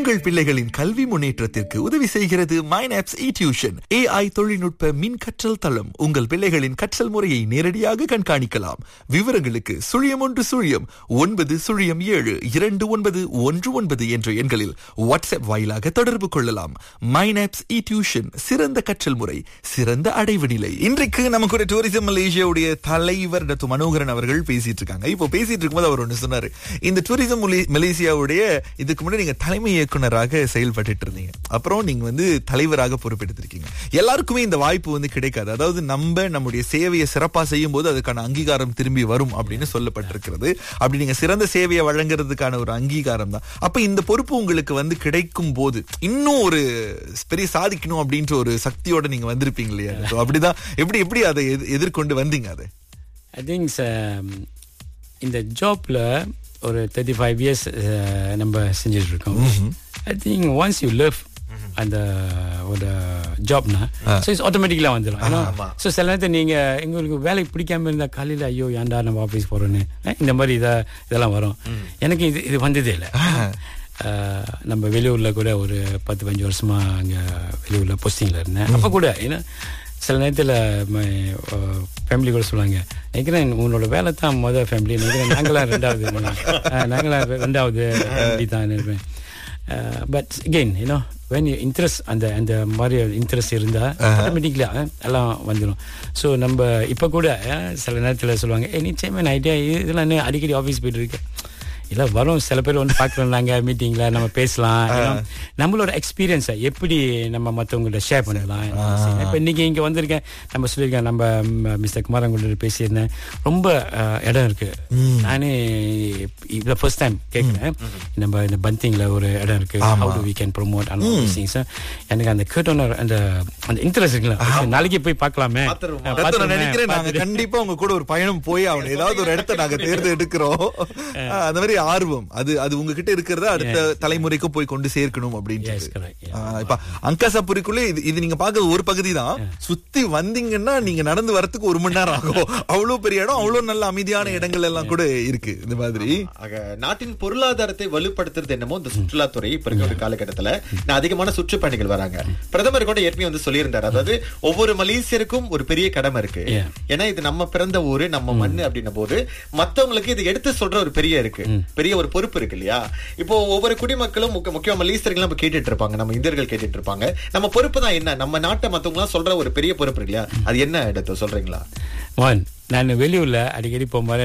உங்கள் பிள்ளைகளின் கல்வி முன்னேற்றத்திற்கு உதவி செய்கிறது மைனாப்ஸ் இ டியூஷன் ஏஐ தொழில்நுட்ப மின் கற்றல் தளம் உங்கள் பிள்ளைகளின் கற்றல் முறையை நேரடியாக கண்காணிக்கலாம் விவரங்களுக்கு சுழியம் ஒன்று சுழியம் ஒன்பது சுழியம் ஏழு இரண்டு ஒன்பது ஒன்று ஒன்பது என்ற எண்களில் வாட்ஸ்அப் வாயிலாக தொடர்பு கொள்ளலாம் மைனாப்ஸ் இ டியூஷன் சிறந்த கற்றல் முறை சிறந்த அடைவு நிலை இன்றைக்கு நமக்கு ஒரு டூரிசம் மலேசியாவுடைய தலைவர் டாக்டர் மனோகரன் அவர்கள் பேசிட்டு இருக்காங்க இப்போ பேசிட்டு இருக்கும்போது அவர் ஒன்று சொன்னாரு இந்த டூரிசம் மலே- மலேசியாவுடைய இதுக்கு முன்னாடி நீங்க தலைமை இயக்குனராக செயல்பட்டுட்டு இருந்தீங்க அப்புறம் நீங்க வந்து தலைவராக பொறுப்பெடுத்திருக்கீங்க எல்லாருக்குமே இந்த வாய்ப்பு வந்து கிடைக்காது அதாவது நம்ம நம்முடைய சேவையை சிறப்பா செய்யும் போது அதுக்கான அங்கீகாரம் திரும்பி வரும் அப்படின்னு சொல்லப்பட்டிருக்கிறது அப்படி நீங்க சிறந்த சேவையை வழங்குறதுக்கான ஒரு அங்கீகாரம் தான் அப்ப இந்த பொறுப்பு உங்களுக்கு வந்து கிடைக்கும் போது இன்னும் ஒரு பெரிய சாதிக்கணும் அப்படின்ற ஒரு சக்தியோட நீங்க வந்திருப்பீங்க இல்லையா So அப்படிதான் எப்படி எப்படி அதை எதிர்- எதிர்கொண்டு வந்தீங்க அதை ஐ திங்க் இந்த ஜாப்ல ஒரு தேர்ட்டி ஃபைவ் இயர்ஸ் நம்ம செஞ்சுட்டு இருக்கோம் I think once you love அந்த ஒரு ஜாப்னா ஸோ இட்ஸ் ஆட்டோமேட்டிக்கலாக வந்துடும் ஸோ சில நேரத்தில் நீங்கள் எங்களுக்கு வேலைக்கு பிடிக்காம இருந்தால் காலையில் ஐயோ ஏன்டா நம்ம ஆஃபீஸ் போகிறோன்னு இந்த மாதிரி இதை இதெல்லாம் வரும் எனக்கு இது இது வந்ததே இல்லை அஹ், நம்ம வெளியூரில் கூட ஒரு பத்து பதினஞ்சு வருஷமா அங்கே வெளியூரில் போஸ்டிங்கில் இருந்தேன் அப்போ கூட ஏன்னா சில நேரத்தில் ஃபேமிலி கூட சொல்லுவாங்க நினைக்கிறேன் உன்னோட வேலை தான் மொதல் ஃபேமிலி நினைக்கிறேன் நாங்களாம் ரெண்டாவது அஹ், நாங்களாம் ரெண்டாவது ஃபேமிலி தான் இருப்பேன் but again you know when you interest அந்த அந்த மாதிரி இன்ட்ரெஸ்ட் இருந்தால் ஆட்டோமேட்டிக்கலாக எல்லாம் வந்துடும் ஸோ நம்ம இப்போ கூட அஹ், சில நேரத்தில் சொல்லுவாங்க ஏ நிச்சயமே ஐடியா இதெல்லாம் என்ன அடிக்கடி ஆஃபீஸ் போயிட்டு இருக்கு இல்லை வரும் சில பேர் வந்து பார்க்குறோம் நாங்கள் மீட்டிங்கில் நம்ம பேசலாம் you know, நம்மளோட எக்ஸ்பீரியன்ஸை எப்படி நம்ம மற்றவங்கள்ட்ட ஷேர் பண்ணலாம் இப்போ இன்னைக்கு இங்கே வந்திருக்கேன் நம்ம சொல்லியிருக்கேன் நம்ம மிஸ்டர் குமாரங்குள்ள பேசியிருந்தேன் ரொம்ப அஹ், இடம் இருக்கு நானே இப்போ ஃபர்ஸ்ட் டைம் கேட்குறேன் நம்ம இந்த பந்திங்கில் ஒரு இடம் இருக்கு how do we can promote எனக்கு அந்த கேட்டோனர் அந்த அந்த இன்ட்ரெஸ்ட் இருக்குல்ல நாளைக்கு போய் பார்க்கலாமே பார்த்துருவோம். அஹ், ரத்தன பார்த்துருவேன், நினைக்கிறேன் நாங்க பார்த்துட்டு- கண்டிப்பா உங்க கூட ஒரு பயணம் போய் அவன் ஏதாவது ஒரு இடத்த நாங்க தேர்ந்தெடுக்கிறோம் ஆஹ் அந்த மாதிரி ஆர்வம் அது அது உங்ககிட்ட இருக்கிறத அடுத்த தலைமுறைக்கு போய் கொண்டு சேர்க்கணும் Yes, அப்படின்றது correct, yeah. ஆஹ் இப்ப அங்காசாபுரிக்குள்ளே இது இது நீங்க பாக்குறது ஒரு பகுதி தான் சுத்தி வந்தீங்கன்னா நீங்க நடந்து வரதுக்கு ஒரு மணி நேரம் ஆகும் அவ்வளவு பெரிய இடம் அவ்வளவு நல்ல அமைதியான இடங்கள் எல்லாம் கூட இருக்கு இந்த மாதிரி ஆக நாட்டின் பொருளாதாரத்தை வலுப்படுத்துறது என்னமோ இந்த சுற்றுலாத்துறை இப்ப இருக்க ஒரு காலகட்டத்துல நான் அதிகமான சுற்றுப்பயணிகள் வராங்க பிரதமர் கூட ஏற்கனவே வந்து சொல்லியிருந்தாரு அதாவது ஒவ்வொரு மலேசியருக்கும் ஒரு பெரிய கடமை இருக்கு Yeah. ஏன்னா இது நம்ம பிறந்த ஊரு நம்ம மண்ணு அப்படின்ன போது மத்தவங்களுக்கு இது எடுத்து சொல்ற ஒரு பெரிய இருக்கு பெரிய ஒரு பொறுப்பு இருக்கு இல்லையா இப்போ ஒவ்வொரு குடிமக்களும் முக்கிய- முக்கியமா மலேசியர்கள் நம்ம கேட்டுட்டு இருப்பாங்க நம்ம இந்தியர்கள் கேட்டுட்டு இருப்பாங்க நம்ம பொறுப்பு தான் என்ன நம்ம நாட்டை மத்தவங்க எல்லாம் சொல்ற ஒரு பெரிய பொறுப்பு இருக்கு இல்லையா அது என்ன இடத்த சொல்றீங்களா மோகன் நான் வெளியூர்ல அடிக்கடி போகும்போது